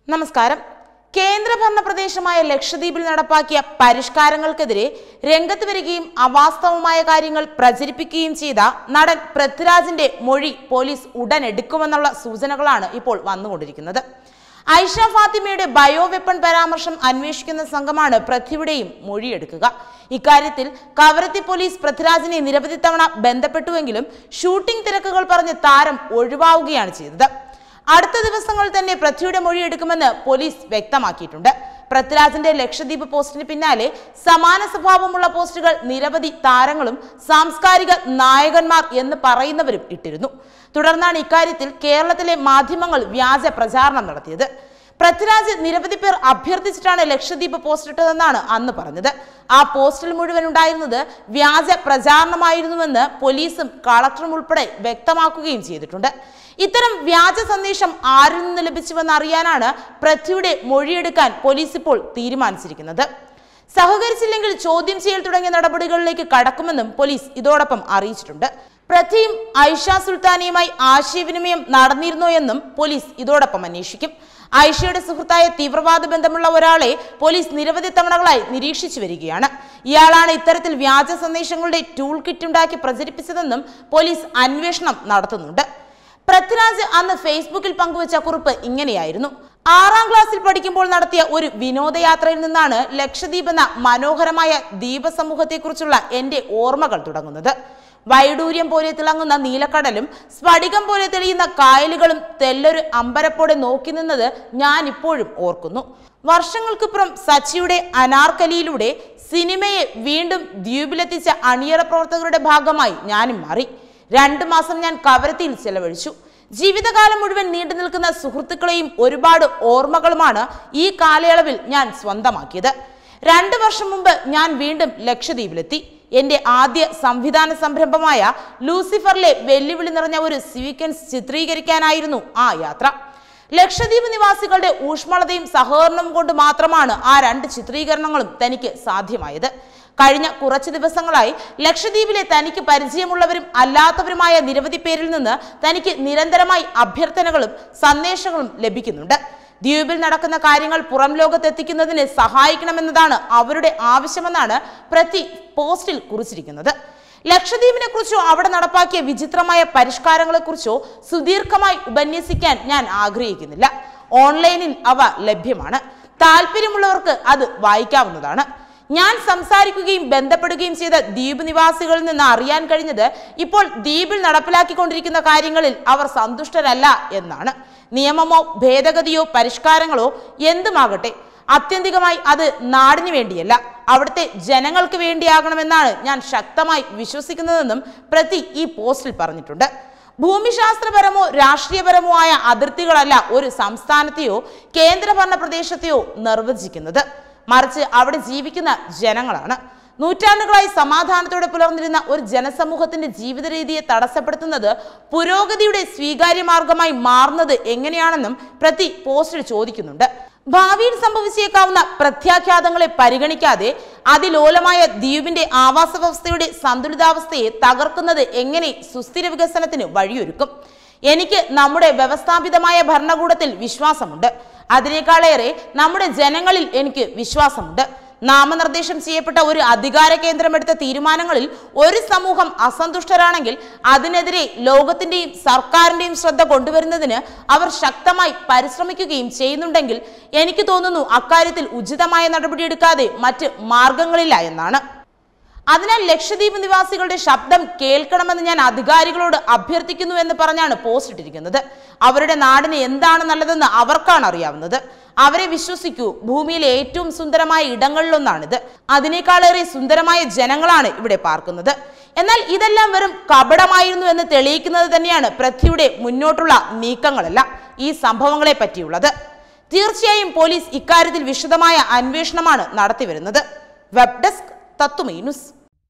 നമസ്കാരം കേന്ദ്രഭരണ പ്രദേശമായ ലക്ഷദ്വീപിൽ നടപ്പാക്കിയ പരിഷ്കാരങ്ങൾക്കെതിരെ രംഗത്ത് വരികയും അവാസ്തവമായ കാര്യങ്ങൾ പ്രചരിപ്പിക്കുകയും ചെയ്ത നടൻ പൃഥ്വിരാജിന്റെ മൊഴി പോലീസ് ഉടൻ എടുക്കുമെന്നുള്ള സൂചനകളാണ് ഇപ്പോൾ വന്നുകൊണ്ടിരിക്കുന്നത് ഐഷ ഫാത്തിമയുടെ ബയോ വെപ്പൺ പരാമർശം അന്വേഷിക്കുന്ന സംഘമാണ് പൃഥ്വിയുടെയും മൊഴിയെടുക്കുക ഇക്കാര്യത്തിൽ കവരത്തി പോലീസ് പൃഥ്വിരാജിനെ നിരവധി തവണ ബന്ധപ്പെട്ടുവെങ്കിലും ഷൂട്ടിംഗ് തിരക്കുകൾ പറഞ്ഞ് താരം ഒഴിവാവുകയാണ് ചെയ്തത് അടുത്ത ദിവസങ്ങളിൽ തന്നെ പൃഥ്വിയുടെ മൊഴി എടുക്കുമെന്ന് പോലീസ് വ്യക്തമാക്കിയിട്ടുണ്ട് പൃഥ്വിരാജിന്റെ ലക്ഷദ്വീപ് പോസ്റ്റിന് പിന്നാലെ സമാന സ്വഭാവമുള്ള പോസ്റ്റുകൾ നിരവധി താരങ്ങളും സാംസ്കാരിക നായകന്മാർ എന്ന് പറയുന്നവരും ഇട്ടിരുന്നു തുടർന്നാണ് ഇക്കാര്യത്തിൽ കേരളത്തിലെ മാധ്യമങ്ങൾ വ്യാജ പ്രചാരണം നടത്തിയത് പൃഥ്വിരാജ് നിരവധി പേർ അഭ്യർത്ഥിച്ചിട്ടാണ് ലക്ഷദ്വീപ് പോസ്റ്റ് ഇട്ടതെന്നാണ് അന്ന് പറഞ്ഞത് ആ പോസ്റ്റിൽ മുഴുവൻ ഉണ്ടായിരുന്നത് വ്യാജ പ്രചാരണമായിരുന്നുവെന്ന് പോലീസും കളക്ടറും ഉൾപ്പെടെ വ്യക്തമാക്കുകയും ചെയ്തിട്ടുണ്ട് ഇത്തരം വ്യാജ സന്ദേശം ആരിൽ നിന്ന് ലഭിച്ചുവെന്ന് അറിയാനാണ് പൃഥ്വിയുടെ മൊഴിയെടുക്കാൻ പോലീസ് ഇപ്പോൾ തീരുമാനിച്ചിരിക്കുന്നത് സഹകരിച്ചില്ലെങ്കിൽ ചോദ്യം ചെയ്യൽ തുടങ്ങിയ നടപടികളിലേക്ക് കടക്കുമെന്നും പോലീസ് ഇതോടൊപ്പം അറിയിച്ചിട്ടുണ്ട് പൃഥ്വിയും ഐഷ സുൽത്താനയുമായി ആശയവിനിമയം നടന്നിരുന്നോ എന്നും പോലീസ് ഇതോടൊപ്പം അന്വേഷിക്കും ഐഷയുടെ സുഹൃത്തായ തീവ്രവാദ ബന്ധമുള്ള ഒരാളെ പോലീസ് നിരവധി തവണകളായി നിരീക്ഷിച്ചു വരികയാണ് ഇയാളാണ് ഇത്തരത്തിൽ വ്യാജ സന്ദേശങ്ങളുടെ ടൂൾ കിറ്റ് ഉണ്ടാക്കി പ്രചരിപ്പിച്ചതെന്നും പോലീസ് അന്വേഷണം നടത്തുന്നുണ്ട് പൃഥ്വിരാജ് അന്ന് ഫേസ്ബുക്കിൽ പങ്കുവച്ച കുറിപ്പ് ഇങ്ങനെയായിരുന്നു ആറാം ക്ലാസ്സിൽ പഠിക്കുമ്പോൾ നടത്തിയ ഒരു വിനോദയാത്രയിൽ നിന്നാണ് ലക്ഷദ്വീപ് എന്ന മനോഹരമായ ദ്വീപസമൂഹത്തെക്കുറിച്ചുള്ള എന്റെ ഓർമ്മകൾ തുടങ്ങുന്നത് വൈഡൂര്യം പോലെ തിളങ്ങുന്ന നീലക്കടലും സ്ഫടികം പോലെ തെളിയുന്ന കായലുകളും തെല്ലൊരു അമ്പരപ്പോടെ നോക്കി നിന്നത് ഞാൻ ഇപ്പോഴും ഓർക്കുന്നു വർഷങ്ങൾക്കിപ്പുറം സച്ചിയുടെ അനാർക്കലിയിലൂടെ സിനിമയെ വീണ്ടും ദ്വീപിലെത്തിച്ച അണിയറ പ്രവർത്തകരുടെ ഭാഗമായി ഞാനും മാറി രണ്ടു മാസം ഞാൻ കവരത്തിയിൽ ചെലവഴിച്ചു ജീവിതകാലം മുഴുവൻ നീണ്ടു നിൽക്കുന്ന സുഹൃത്തുക്കളെയും ഒരുപാട് ഓർമ്മകളുമാണ് ഈ കാലയളവിൽ ഞാൻ സ്വന്തമാക്കിയത് രണ്ടു വർഷം മുമ്പ് ഞാൻ വീണ്ടും ലക്ഷദ്വീപിലെത്തി എന്റെ ആദ്യ സംവിധാന സംരംഭമായ ലൂസിഫറിലെ വെല്ലുവിളി നിറഞ്ഞ ഒരു സീക്വൻസ് ചിത്രീകരിക്കാനായിരുന്നു ആ യാത്ര ലക്ഷദ്വീപ് നിവാസികളുടെ ഊഷ്മളതയും സഹകരണവും കൊണ്ട് മാത്രമാണ് ആ രണ്ട് ചിത്രീകരണങ്ങളും തനിക്ക് സാധ്യമായത് കഴിഞ്ഞ കുറച്ച് ദിവസങ്ങളായി ലക്ഷദ്വീപിലെ തനിക്ക് പരിചയമുള്ളവരും അല്ലാത്തവരുമായ നിരവധി പേരിൽ നിന്ന് തനിക്ക് നിരന്തരമായി അഭ്യർത്ഥനകളും സന്ദേശങ്ങളും ലഭിക്കുന്നുണ്ട് ദ്വീപിൽ നടക്കുന്ന കാര്യങ്ങൾ പുറം ലോകത്തെത്തിക്കുന്നതിന് സഹായിക്കണമെന്നതാണ് അവരുടെ ആവശ്യമെന്നാണ് പ്രതി പോസ്റ്റിൽ കുറിച്ചിരിക്കുന്നത് ലക്ഷദ്വീപിനെ കുറിച്ചോ അവിടെ നടപ്പാക്കിയ വിചിത്രമായ പരിഷ്കാരങ്ങളെക്കുറിച്ചോ സുദീർഘമായി ഉപന്യസിക്കാൻ ഞാൻ ആഗ്രഹിക്കുന്നില്ല ഓൺലൈനിൽ അവ ലഭ്യമാണ് താല്പര്യമുള്ളവർക്ക് അത് വായിക്കാവുന്നതാണ് ഞാൻ സംസാരിക്കുകയും ബന്ധപ്പെടുകയും ചെയ്ത ദ്വീപ് നിവാസികളിൽ നിന്ന് അറിയാൻ കഴിഞ്ഞത് ഇപ്പോൾ ദ്വീപിൽ നടപ്പിലാക്കിക്കൊണ്ടിരിക്കുന്ന കാര്യങ്ങളിൽ അവർ സന്തുഷ്ടരല്ല എന്നാണ് നിയമമോ ഭേദഗതിയോ പരിഷ്കാരങ്ങളോ എന്തുമാകട്ടെ ആത്യന്തികമായി അത് നാടിന് വേണ്ടിയല്ല അവിടുത്തെ ജനങ്ങൾക്ക് വേണ്ടിയാകണമെന്നാണ് ഞാൻ ശക്തമായി വിശ്വസിക്കുന്നതെന്നും പ്രതി ഈ പോസ്റ്റിൽ പറഞ്ഞിട്ടുണ്ട് ഭൂമിശാസ്ത്രപരമോ രാഷ്ട്രീയപരമോ ആയ അതിർത്തികളല്ല ഒരു സംസ്ഥാനത്തെയോ കേന്ദ്രഭരണ പ്രദേശത്തെയോ നിർവചിക്കുന്നത് മറിച്ച് അവിടെ ജീവിക്കുന്ന ജനങ്ങളാണ് നൂറ്റാണ്ടുകളായി സമാധാനത്തോടെ പുലർന്നിരുന്ന ഒരു ജനസമൂഹത്തിന്റെ ജീവിത രീതിയെ തടസ്സപ്പെടുത്തുന്നത് പുരോഗതിയുടെ സ്വീകാര്യ മാർഗമായി മാറുന്നത് എങ്ങനെയാണെന്നും പ്രതി പോസ്റ്റിൽ ചോദിക്കുന്നുണ്ട് ഭാവിയിൽ സംഭവിച്ചേക്കാവുന്ന പ്രത്യാഘാതങ്ങളെ പരിഗണിക്കാതെ അതിലോലമായ ദ്വീപിന്റെ ആവാസ വ്യവസ്ഥയുടെ സന്തുലിതാവസ്ഥയെ തകർക്കുന്നത് എങ്ങനെ സുസ്ഥിര വികസനത്തിന് വഴിയൊരുക്കും എനിക്ക് നമ്മുടെ വ്യവസ്ഥാപിതമായ ഭരണകൂടത്തിൽ വിശ്വാസമുണ്ട് അതിനേക്കാളേറെ നമ്മുടെ ജനങ്ങളിൽ എനിക്ക് വിശ്വാസമുണ്ട് നാമനിർദ്ദേശം ചെയ്യപ്പെട്ട ഒരു അധികാര കേന്ദ്രം എടുത്ത തീരുമാനങ്ങളിൽ ഒരു സമൂഹം അസന്തുഷ്ടരാണെങ്കിൽ അതിനെതിരെ ലോകത്തിന്റെയും സർക്കാരിന്റെയും ശ്രദ്ധ കൊണ്ടുവരുന്നതിന് അവർ ശക്തമായി പരിശ്രമിക്കുകയും ചെയ്യുന്നുണ്ടെങ്കിൽ എനിക്ക് തോന്നുന്നു അക്കാര്യത്തിൽ ഉചിതമായ നടപടിയെടുക്കാതെ മറ്റ് മാർഗങ്ങളില്ല എന്നാണ് അതിനാൽ ലക്ഷദ്വീപ് നിവാസികളുടെ ശബ്ദം കേൾക്കണമെന്ന് ഞാൻ അധികാരികളോട് അഭ്യർത്ഥിക്കുന്നു എന്ന് പറഞ്ഞാണ് പോസ്റ്റ് ഇട്ടിരിക്കുന്നത് അവരുടെ നാടിന് എന്താണ് നല്ലതെന്ന് അവർക്കാണ് അറിയാവുന്നത് അവരെ വിശ്വസിക്കൂ ഭൂമിയിലെ ഏറ്റവും സുന്ദരമായ ഇടങ്ങളിലൊന്നാണിത് അതിനേക്കാളേറെ സുന്ദരമായ ജനങ്ങളാണ് ഇവിടെ പാർക്കുന്നത് എന്നാൽ ഇതെല്ലാം വെറും കപടമായിരുന്നു എന്ന് തെളിയിക്കുന്നത് തന്നെയാണ് പൃഥ്വിയുടെ മുന്നോട്ടുള്ള നീക്കങ്ങളെല്ലാം ഈ സംഭവങ്ങളെ പറ്റിയുള്ളത് തീർച്ചയായും പോലീസ് ഇക്കാര്യത്തിൽ വിശദമായ അന്വേഷണമാണ് നടത്തിവരുന്നത് web desk Tatwamayi news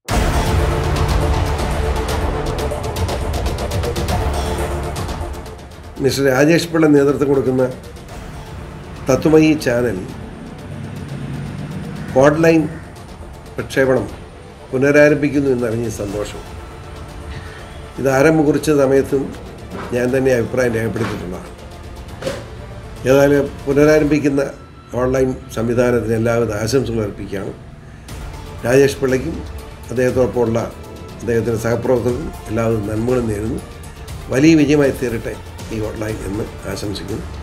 mister Rajesh Pillai നേതൃത്വം കൊടുക്കുന്ന തത്വമയി ചാനൽ ഓൺലൈൻ പ്രക്ഷേപണം പുനരാരംഭിക്കുന്നു എന്നറിഞ്ഞ സന്തോഷം ഇത് ആരംഭം കുറിച്ച സമയത്തും ഞാൻ തന്നെ അഭിപ്രായം രേഖപ്പെടുത്തിയിട്ടുള്ളതാണ് ഏതായാലും പുനരാരംഭിക്കുന്ന ഓൺലൈൻ സംവിധാനത്തിന് എല്ലാവിധ ആശംസകൾ അർപ്പിക്കുകയാണ് രാജേഷ് പിള്ളയ്ക്കും അദ്ദേഹത്തോടൊപ്പമുള്ള അദ്ദേഹത്തിൻ്റെ സഹപ്രവർത്തകർക്കും എല്ലാവിധ നന്മകളും നേരുന്നു വലിയ വിജയമായി തീരട്ടെ ഈ ഓൺലൈൻ എന്ന് ആശംസിക്കുന്നു